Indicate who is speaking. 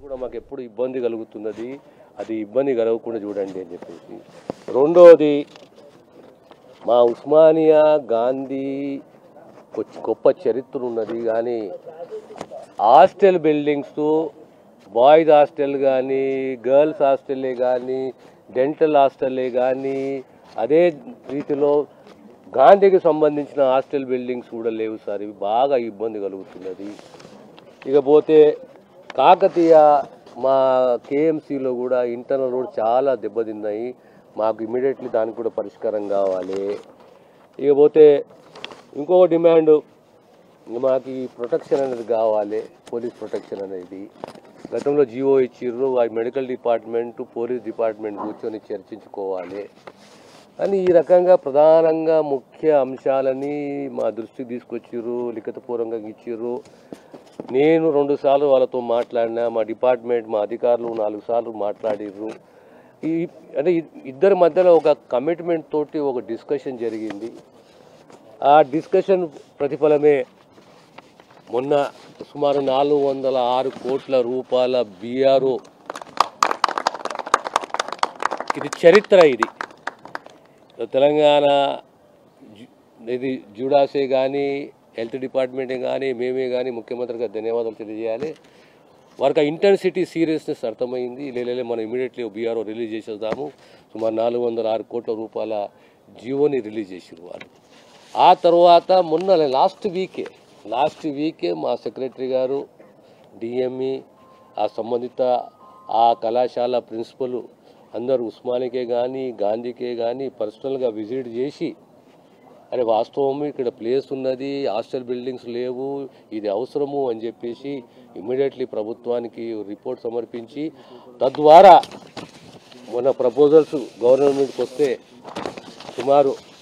Speaker 1: కూడా మాకు ఎప్పుడు ఇబ్బంది కలుగుతున్నది అది ఇబ్బంది కలగకుండా చూడండి అని చెప్పేసి రెండోది మా ఉస్మానియా గాంధీ కొ- గొప్ప చరిత్ర ఉన్నది కానీ హాస్టల్ బిల్డింగ్స్ బాయ్స్ హాస్టల్ కానీ గర్ల్స్ హాస్టల్లే కానీ డెంటల్ హాస్టల్లే కానీ అదే రీతిలో గాంధీకి సంబంధించిన హాస్టల్ బిల్డింగ్స్ కూడా లేవు సార్ ఇవి బాగా ఇబ్బంది కలుగుతున్నది ఇకపోతే కాకతీయ మా కేఎంసీలో కూడా ఇంటర్నల్ రోడ్ చాలా దెబ్బతిన్నాయి మాకు ఇమీడియట్లీ దానికి కూడా పరిష్కారం కావాలి ఇకపోతే ఇంకో డిమాండ్ మాకు ఈ ప్రొటెక్షన్ అనేది కావాలి పోలీస్ ప్రొటెక్షన్ అనేది గతంలో జియో ఇచ్చిర్రు ఆ మెడికల్ డిపార్ట్మెంట్ పోలీస్ డిపార్ట్మెంట్ కూర్చొని చర్చించుకోవాలి అని ఈ రకంగా ప్రధానంగా ముఖ్య అంశాలని మా దృష్టికి తీసుకొచ్చిర్రు లిఖితపూర్వకంగా ఇచ్చిర్రు నేను రెండు సార్లు వాళ్ళతో మాట్లాడినా మా డిపార్ట్మెంట్ మా అధికారులు నాలుగు సార్లు మాట్లాడిర్రు ఈ అంటే ఇ- ఇద్దరి మధ్యలో ఒక కమిట్మెంట్ తోటి ఒక డిస్కషన్ జరిగింది ఆ డిస్కషన్ ప్రతిఫలమే మొన్న సుమారు నాలుగు వందల ఆరు కోట్ల రూపాయల బీఆర్ఓ ఇది చరిత్ర ఇది తెలంగాణ జు- ఇది జూడాసే కానీ హెల్త్ డిపార్ట్మెంటే కానీ మేమే కానీ ముఖ్యమంత్రిగా ధన్యవాదాలు తెలియజేయాలి వారికి ఆ ఇంటెన్సిటీ సీరియస్నెస్ అర్థమైంది లేలే మనం ఇమీడియట్లీ బీఆర్ఓ రిలీజ్ చేసేద్దాము సుమారు నాలుగు వందల ఆరు కోట్ల రూపాయల జియోని రిలీజ్ చేసారు వాళ్ళు ఆ తర్వాత మొన్న లాస్ట్ వీకే లాస్ట్ వీకే మా సెక్రటరీ గారు డిఎంఈ ఆ సంబంధిత ఆ కళాశాల ప్రిన్సిపల్ అందరూ ఉస్మానికే కానీ గాంధీకే కానీ పర్సనల్గా విజిట్ చేసి అరే వాస్తవం ఇక్కడ ప్లేస్ ఉన్నది హాస్టల్ బిల్డింగ్స్ లేవు ఇది అవసరము అని చెప్పేసి ఇమ్మీడియట్లీ ప్రభుత్వానికి రిపోర్ట్ సమర్పించి తద్వారా మన ప్రపోజల్స్ గవర్నమెంట్కి వస్తే సుమారు